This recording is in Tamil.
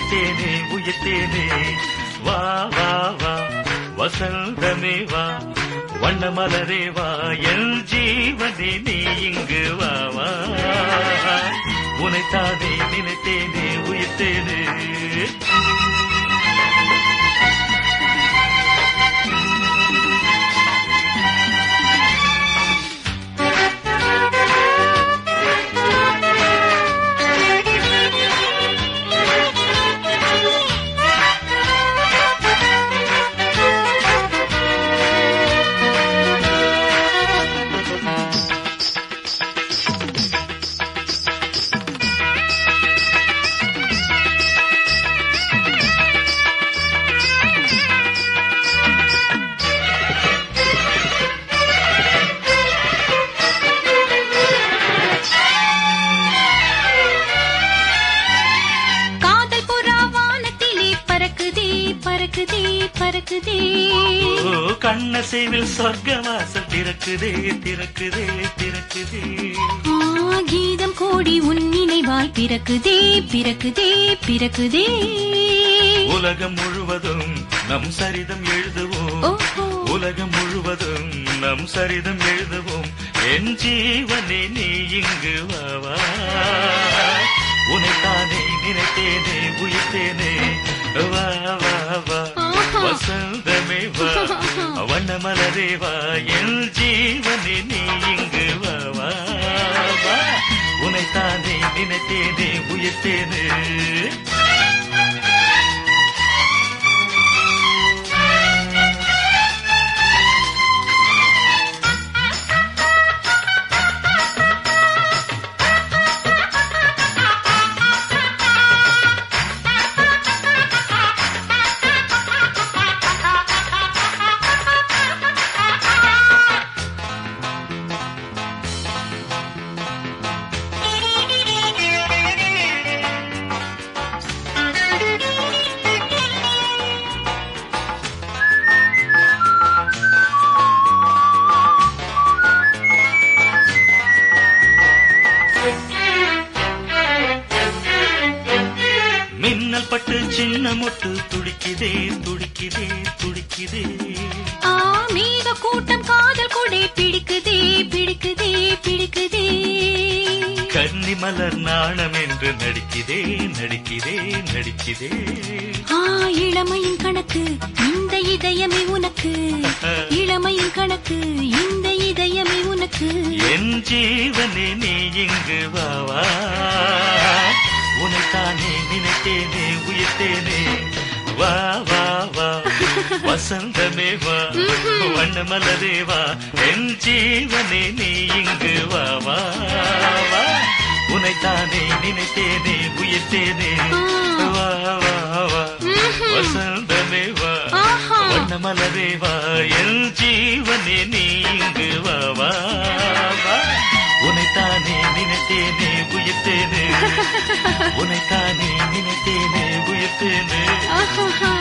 நினைத்தேனே உயிர்த்தேனே வா வா வா வசந்தமே வா வண்ண மலரே வா என் ஜீவனே நீ இங்கு வா வா உனைத்தானே நினைத்தேனே உயிர்த்தேனே காதல் புறா வானத்திலே பறக்குதே பறக்குதே பறக்குதே ஓ கண்ணசைவில் சொர்க்க வாசல் திறக்குதே திறக்குதே திறக்குதே ஆ, கீதம் கோடி உன் நினைவாய் பிறக்குதே பிறக்குதே பிறக்குதே உலகம் முழுவதும் நம் சரிதம் எழுதுவோம் ஓஹோ உலகம் முழுவதும் நம் சரிதம் எழுதுவோம் என் ஜீவனே நீ இங்கு வா வா உனைத்தானே நினைத்தேனே உயிர்த்தேனே வா வா வா ஆஹா. வசந்தமே வா வண்ண மலரே வா என் ஜீவனே நீ இங்கு வா வா வா உனைத்தானே நினைத்தேனே உயிர்த்தேனே மின்னல் பட்டு சின்ன முட்டு துடிக்குதே துடிக்குதே துடிக்குதே ஆ மேக கூட்டம் காதல் கொடை பிடிக்குதே பிடிக்குதே பிடிக்குதே கன்னி மலர் நாணம் என்று நடிக்குதே நடிக்குதே நடிக்குதே ஆ இளமையின் கணக்கு இந்த இதயமே உனக்கு இளமையின் கணக்கு இந்த இதயமே உனக்கு என் ஜீவனே நீ இங்கு வா வா உனைத்தானே நினைத்தேனே உயிர்த்தேனே வா வா வா வசந்தமே வா வண்ண மலரே வா என் ஜீவனே நீ இங்கு வா வா வா உனைத்தானே நினைத்தேனே உயிர்த்தேனே வா வா வா வசந்தமே வா ஆஹா. வண்ண மலரே வா என் ஜீவனே நீ இங்கு வா வா வா உனைத்தானே நினைத்தேனே உயிர்த்தேனே உனைத்தானே நினைத்தேனே உயிர்த்தேனே ஆஹா